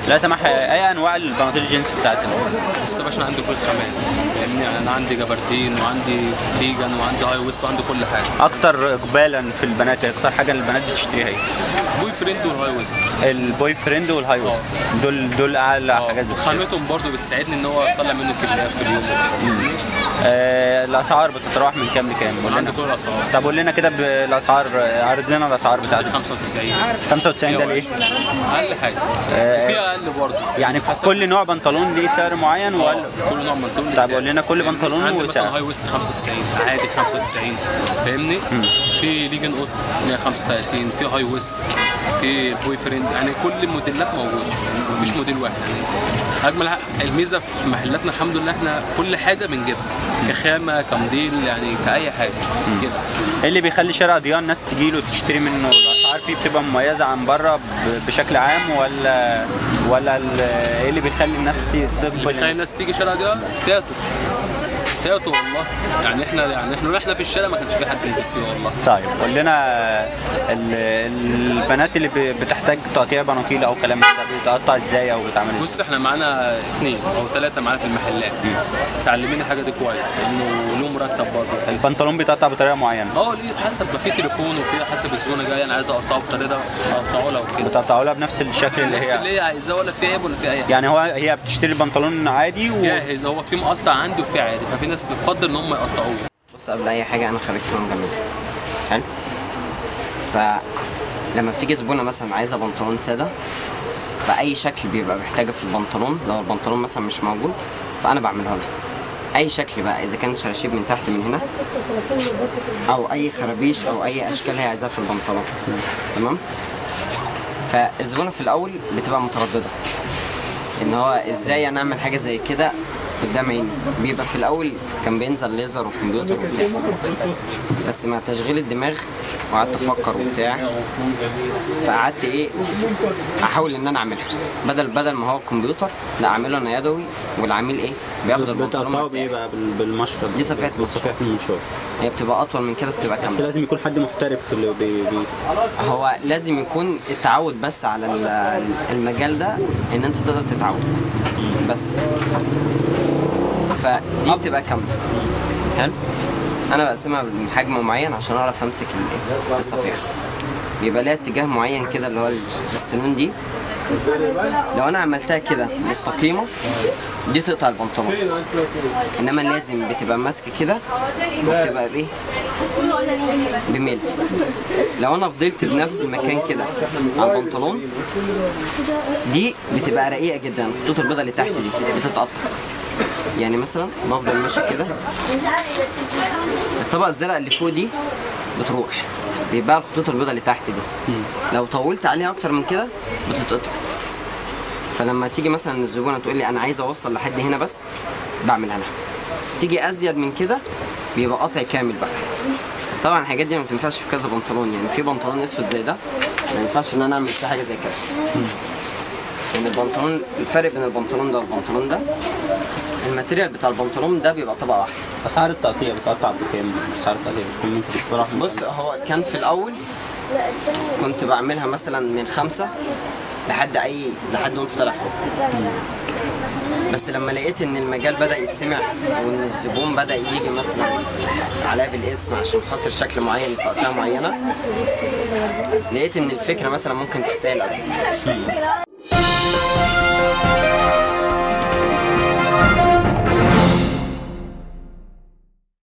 لا سمح اي انواع البناطيل الجينز بتاعتنا بص يا باشا انا عندي كل الخامات فاهمني يعني انا عندي جبردين وعندي تيجان وعندي هاي ويست وعندي كل حاجه اكتر اقبالا في البنات اكتر حاجه البنات بتشتريها ايه بوي فريند والهاي ويست البوي فريند والهاي ويست دول دول اعلى حاجات بتشتريها خامتهم برضو بتساعدني ان هو اطلع منه كميات في اليوم آه الاسعار بتتراوح من كام لكام قول عندي لنا كل الاسعار طب قول لنا كده بالاسعار عرض لنا الاسعار بتاعتك 95 95 ده ليه اقل حاجه آه، وفي اقل برضه يعني حسب- كل نوع بنطلون ليه سعر معين ولا كل نوع بنطلون طب قول لنا كل بنطلون عندي وسعر. مثلا هاي ويست 95 عادي 95 فاهمني في ليجن اوت 135 في هاي ويست في بوي فريند يعني كل الموديلات موجوده مفيش موديل واحد يعني اجمل ح- الميزه في محلاتنا الحمد لله احنا كل حاجه بنجيبها كخامه كموديل يعني كاي حاجه كده ايه اللي بيخلي شارع ضياء الناس تجي له تشتري منه الاسعار فيه بتبقى مميزه عن بره ب- بشكل عام ولا ولا ال- ايه اللي بيخلي الناس ت- اللي تقبل بيخلي الناس تيجي شارع ده تياتو تياتو والله يعني احنا يعني احنا واحنا في الشارع ما كانش في حد ينزل فيه والله طيب قول لنا ال- البنات اللي ب- بتحتاج تقطيع بناطيل او كلام من ده بتقطع ازاي او بتعمل ازاي بص احنا معانا اثنين او ثلاثه معانا في المحلات متعلمين الحاجه دي كويس لانه له مرتب برضه البنطلون بيتقطع بطريقه معينه اه ليه حسب ما في تليفون وفي حسب الزبونه جايه انا عايز اقطعه بالطريقه اقطعه لها وكده بتقطعوا لها بنفس الشكل اللي نفس هي اللي هي عايزاه ولا في عيب ولا في اي حاجه يعني هو هي بتشتري البنطلون عادي و... جاهز هو في مقطع عندي وفي عادي ففي ناس بتفضل ان هم يقطعوه بص قبل اي حاجه انا خريج فنون جميله حلو فلما بتيجي زبونه مثلا عايزه بنطلون ساده فاي شكل بيبقى محتاجه في البنطلون لو البنطلون مثلا مش موجود فانا بعمله لها اي شكل بقى اذا كانت شراشيب من تحت من هنا او اي خرابيش او اي اشكال هي عايزاها في البنطلون تمام فالزبونه في الاول بتبقى متردده ان هو ازاي انا اعمل حاجه زي كده قدام عيني بيبقى في الاول كان بينزل ليزر وكمبيوتر وبتاع بس مع تشغيل الدماغ وقعدت افكر وبتاع فقعدت ايه احاول ان انا اعملها بدل بدل ما هو الكمبيوتر لا اعمله انا يدوي والعميل ايه بياخد البنطلون بتقطعه بتاعي. بيبقى بال- بالمشرط دي صفحة صفحه المنشار هي بتبقى اطول من كده بتبقى بس كامله لازم يكون حد محترف في اللي بي... بي... هو لازم يكون التعود بس على ال- المجال ده ان انت تقدر تتعود بس فدي بتبقى كامله حلو انا بقسمها بحجم معين عشان اعرف امسك الايه الصفيحه بيبقى ليها اتجاه معين كده اللي هو السنون دي لو انا عملتها كده مستقيمه دي تقطع البنطلون انما لازم بتبقى ماسكه كده وبتبقى بايه بميل لو انا فضلت بنفس المكان كده على البنطلون دي بتبقى رقيقه جدا الخطوط البيضاء اللي تحت دي بتتقطع يعني مثلا بفضل ماشي كده الطبقه الزرقاء اللي فوق دي بتروح بيبقى الخطوط البيضاء اللي تحت دي لو طولت عليها اكتر من كده بتتقطع فلما تيجي مثلا الزبونه تقول لي انا عايز اوصل لحد هنا بس بعملها لها تيجي ازيد من كده بيبقى قطع كامل بقى طبعا الحاجات دي ما بتنفعش في كذا بنطلون يعني في بنطلون اسود زي ده ما ينفعش ان انا اعمل فيه حاجه زي كده يعني البنطلون الفرق بين البنطلون ده والبنطلون ده الماتيريال بتاع البنطلون ده بيبقى طبقه واحده اسعار التقطيع بتقطع بكام؟ اسعار التقطيع بكام ممكن تقترح من بص هو كان في الاول كنت بعملها مثلا من خمسة لحد اي لحد وانت طالع فوق بس لما لقيت ان المجال بدا يتسمع وان الزبون بدا يجي مثلا عليا بالاسم عشان خاطر شكل معين تقطيع معينه لقيت ان الفكره مثلا ممكن تستاهل ازيد